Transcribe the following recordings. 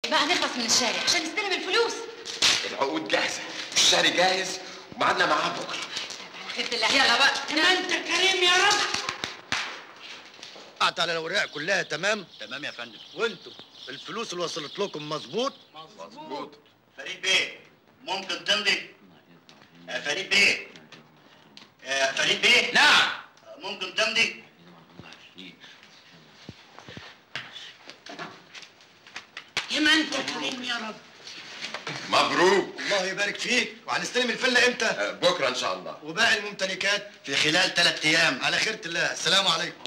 بقى نخلص من الشارع عشان نستلم الفلوس العقود جاهزه الشهري جاهز وميعادنا معاه بكره خير الله يلا بقى ما انت كريم يا رب قعدت على الاوراق كلها تمام تمام يا فندم وانتوا الفلوس اللي وصلت لكم مظبوط مظبوط فريد بيه ممكن تمضي آه، فريد بيه آه، فريد بيه نعم ممكن تمضي يا ما انت كريم يا رب مبروك الله يبارك فيك وهنستلم الفيلا امتى آه، بكره ان شاء الله وباقي الممتلكات في خلال ثلاث ايام على خيرة الله السلام عليكم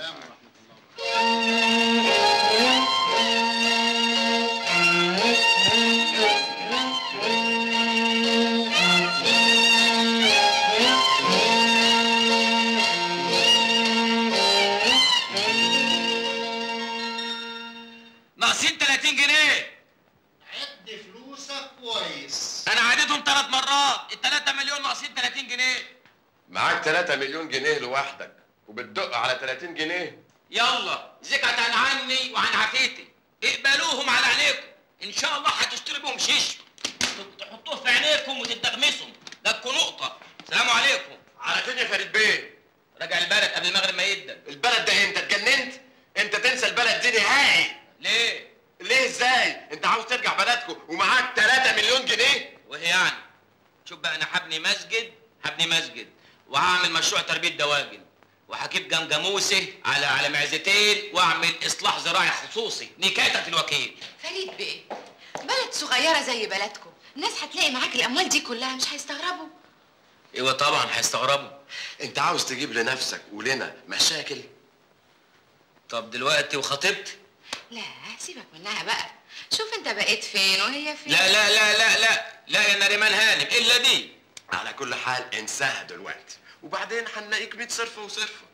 ناقصين 30 جنيه عد فلوسك كويس انا عديتهم ثلاث مرات ال 3 مليون ناقصين 30 جنيه معاك 3 مليون جنيه لوحدك وبتدق على 30 جنيه يلا زكت عن عني وعن عافيتي اقبلوهم على عينيكم ان شاء الله هتشتري بهم شيش تحطوه في عينيكم وتدغمسهم لكوا نقطه سلام عليكم على فين يا فريد بيه راجع البلد قبل المغرب ما يبدا البلد ده انت اتجننت انت تنسى البلد دي نهائي ليه ليه ازاي انت عاوز ترجع بلدكم ومعاك 3 مليون جنيه وهي يعني شوف بقى انا هبني مسجد هبني مسجد وهعمل مشروع تربيه دواجن وهجيب جمجموسه على على معزتين واعمل اصلاح زراعي خصوصي نكايه الوكيل فريد بيه بلد صغيرة زي بلدكم الناس هتلاقي معاك الأموال دي كلها مش هيستغربوا ايوه طبعا هيستغربوا انت عاوز تجيب لنفسك ولنا مشاكل طب دلوقتي وخطيبتي لا سيبك منها بقى شوف انت بقيت فين وهي فين لا لا لا لا لا لا يا نريمان هانم الا دي على كل حال انساها دلوقتي وبعدين هنلاقيك 100 صرفه وصرفه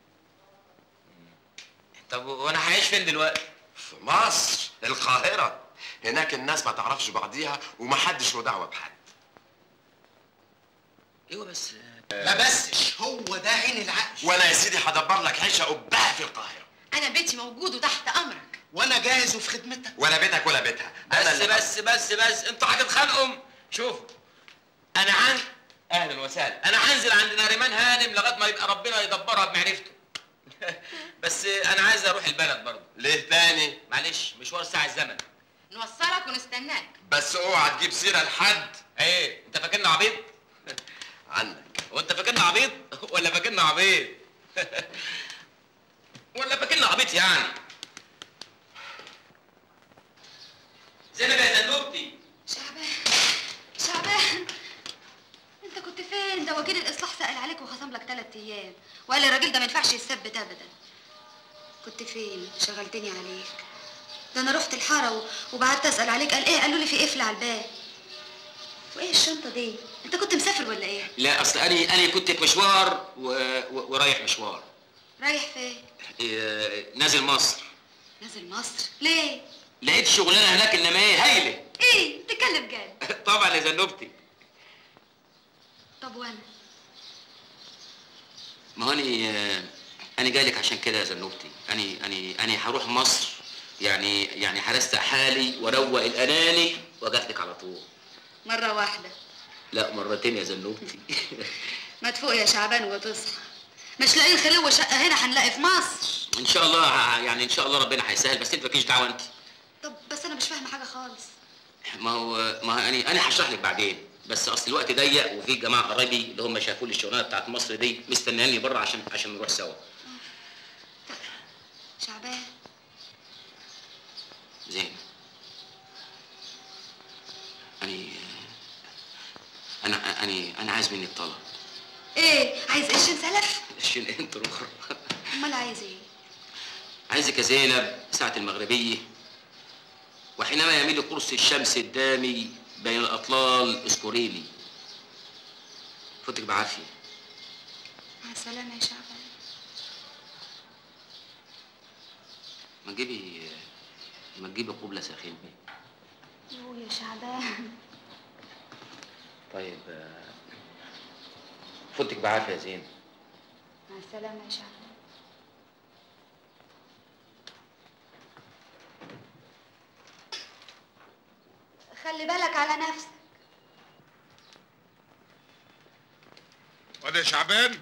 طب وانا هعيش فين دلوقتي في مصر القاهره هناك الناس ما تعرفش بعضيها ومحدش له دعوه بحد ايوه بس ما بسش هو ده عين العقل وانا يا سيدي هدبر لك عيشه قبها في القاهره أنا بيتي موجود وتحت أمرك وانا جاهز وفي خدمتك ولا بيتك ولا بيتها انا بس اللي بس بس بس انتوا هتتخانقوا شوف انا عن اهلا وسهلا انا هنزل عند ناريمان هانم لغايه ما يبقى ربنا يدبرها بمعرفته بس انا عايز اروح البلد برضه ليه تاني معلش مشوار ساعه الزمن نوصلك ونستناك بس اوعى تجيب سيره لحد ايه انت فاكرنا عبيط عنك وانت فاكرنا عبيط ولا فاكرنا عبيط ولا فاكرنا عبيط يعني زينب يا زنوبتي شعبان شعبان انت كنت فين ده وكيل الاصلاح سأل عليك وخصم لك ثلاث ايام وقال الراجل ده ما ينفعش يثبت ابدا كنت فين شغلتني عليك ده انا رحت الحاره و- وبعدت اسال عليك قال ايه قالوا لي في قفل على الباب وايه الشنطه دي انت كنت مسافر ولا ايه لا اصل انا انا كنت في مشوار و... و... ورايح مشوار رايح فين إيه... نازل مصر نازل مصر ليه لقيت شغلانه هناك انما ايه هايله ايه تتكلم جد طبعا يا زنوبتي طب وانا ما هو انا انا جاي لك عشان كده يا زنوبتي انا انا انا هروح مصر يعني يعني هرستق حالي واروق الاناني واجات لك على طول مره واحده لا مرتين يا زنوبتي ما تفوق يا شعبان وتصحى مش لاقيين خلوه شقه هنا هنلاقي في مصر ان شاء الله ه- يعني ان شاء الله ربنا هيسهل بس انت مالكيش دعوه انت طب بس انا مش فاهمه حاجه خالص ما هو ما هو انا انا هشرح لك بعدين بس اصل الوقت ضيق وفي جماعه قرايبي اللي هم شافوا لي الشغلانه بتاعت مصر دي مستنياني بره عشان عشان نروح سوا شعبان زين انا انا انا انا عايز منك طلب ايه عايز قرشين سلف عشان انت اخرى امال عايز ايه عايزك يا زينب ساعة المغربية وحينما يميل قرص الشمس الدامي بين الأطلال اذكري لي فوتك بعافية مع السلامه يا شعبان ما تجيبي ما تجيبي قبلة ساخنة يو يا شعبان طيب آه، فوتك بعافية يا زين مع السلامه يا شعبان خلي بالك على نفسك وده شعبان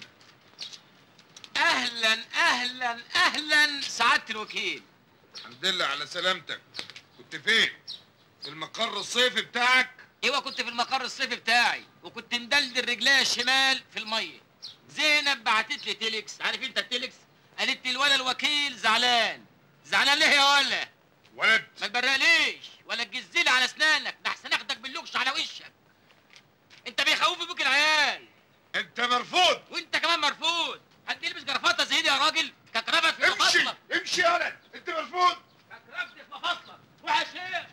اهلا اهلا اهلا سعاده الوكيل الحمد لله على سلامتك كنت فين في المقر الصيفي بتاعك ايوه كنت في المقر الصيفي بتاعي وكنت مدلدل رجليا الشمال في الميه زينب بعتت لي تيلكس عارف انت التيلكس قالت لي الولا الوكيل زعلان زعلان ليه يا ولا ولد ما تبرقليش ولا تجزلي على اسنانك ده احسن اخدك باللوكش على وشك انت بيخوفوا بيك العيال انت مرفوض وانت كمان مرفوض هتلبس جرافطه زي دي يا راجل ككرفت في امشي مفاصلك امشي يا ولد انت مرفوض ككرفت في مفاصلك روح يا شيخ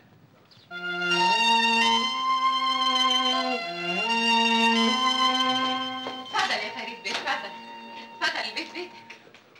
اتفضل يا فريد بيه اتفضل اتفضل البيت بيتك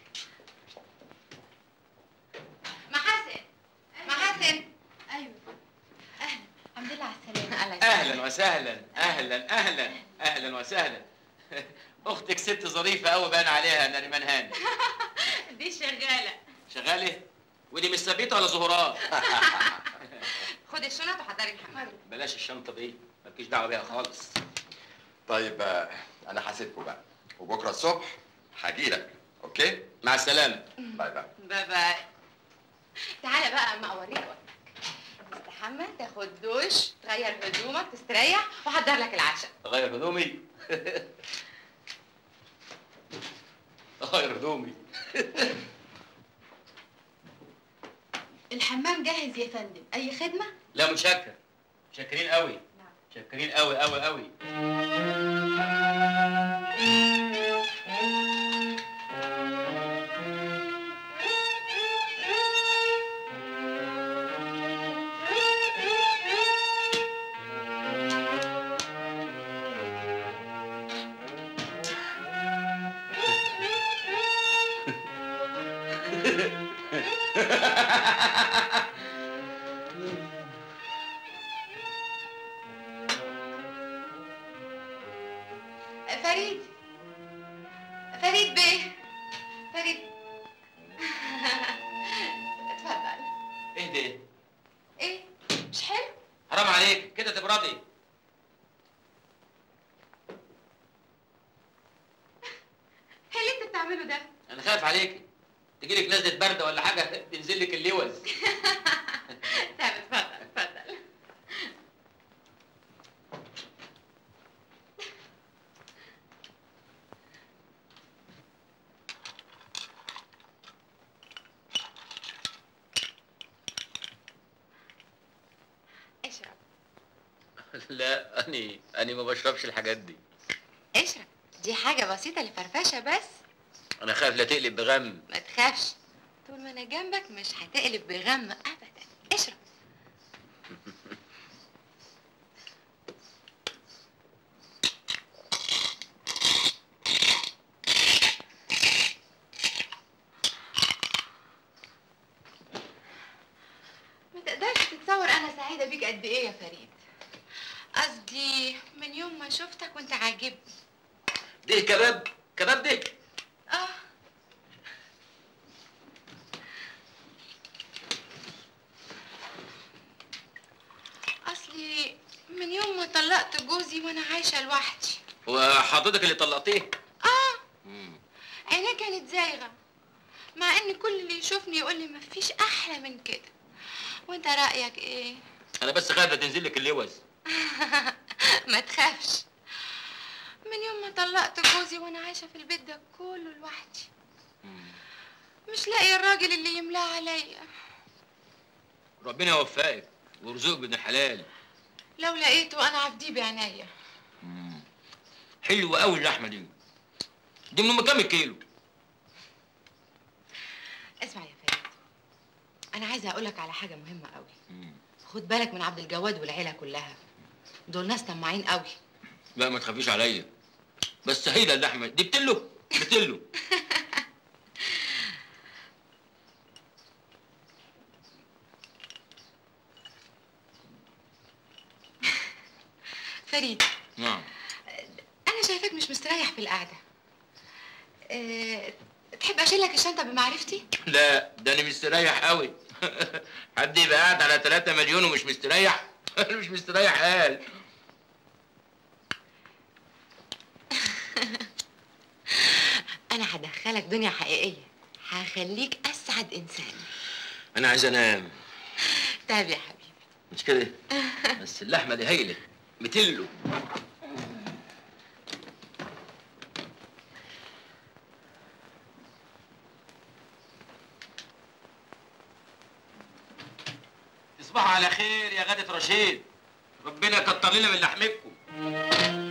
محاسن محاسن ايوه اهلا الحمد لله على السلامه الله يسلمك. اهلا وسهلا اهلا اهلا اهلا وسهلا اختك ست ظريفه قوي باين عليها نريمان هاني دي شغاله شغاله ودي مش ثبيته ولا زهرات خد الشنط وحضري الحمام بلاش الشنطه دي مالكيش دعوه بيها خالص طيب آه، انا هسيبكم بقى وبكره الصبح هجيلك اوكي مع السلامه باي باي باي باي تعالى بقى اما اوريك وقتك تستحمى تاخد دوش تغير هدومك تستريح واحضر لك العشاء اغير هدومي اغير هدومي الحمام جاهز يا فندم اي خدمه لا متشكر شاكرين قوي شاكرين قوي قوي قوي فريد فريد بيه فريد اتفضل ايه ده ايه مش حلو حرام عليك كده تبردي ايه اللي انت بتعمله ده انا خايف عليك تجيلك نزله برد ولا حاجه تنزل لك اللوز طب اتفضل اتفضل اشرب لا اني اني ما بشربش الحاجات دي اشرب دي حاجة بسيطة لفرفشة بس انا خايف لا تقلب بغم ما تخافش طول ما انا جنبك مش هتقلب بغم ابدا اشرب ما تقدرش تتصور انا سعيدة بيك قد ايه يا فريد قصدي من يوم ما شفتك وانت عاجبني ده كباب كباب ده اه اصلي من يوم ما طلقت جوزي وانا عايشه لوحدي وحضرتك اللي طلقتيه اه مم. عينيه كانت زايغه مع ان كل اللي يشوفني يقول لي مفيش احلى من كده وانت رايك ايه انا بس خايف لا تنزل لك اللوز ما تخافش من يوم ما طلقت جوزي وانا عايشه في البيت ده كله لوحدي مش لاقي الراجل اللي يملاه عليا ربنا يوفقك ويرزقك بابن الحلال لو لقيته انا عبديه بعينيا حلوه قوي اللحمه دي دي من أم كام كيلو اسمع يا فريد انا عايزه اقول لك على حاجه مهمه قوي خد بالك من عبد الجواد والعيله كلها دول ناس طماعين قوي لا ما تخافيش عليا بس هيدا اللحمه دي بتلو بتلو فريد نعم انا شايفاك مش مستريح في القعده أه تحب اشيل لك الشنطه بمعرفتي لا ده انا مستريح قوي حد يبقى قاعد على 3 مليون ومش مستريح انا مش مستريح قال انا هدخلك دنيا حقيقيه هخليك اسعد انسان انا عايز انام طيب يا حبيبي مش كده بس اللحمه دي هايله متلو تصبحوا على خير يا غادة رشيد ربنا يكتر لنا من لحمكم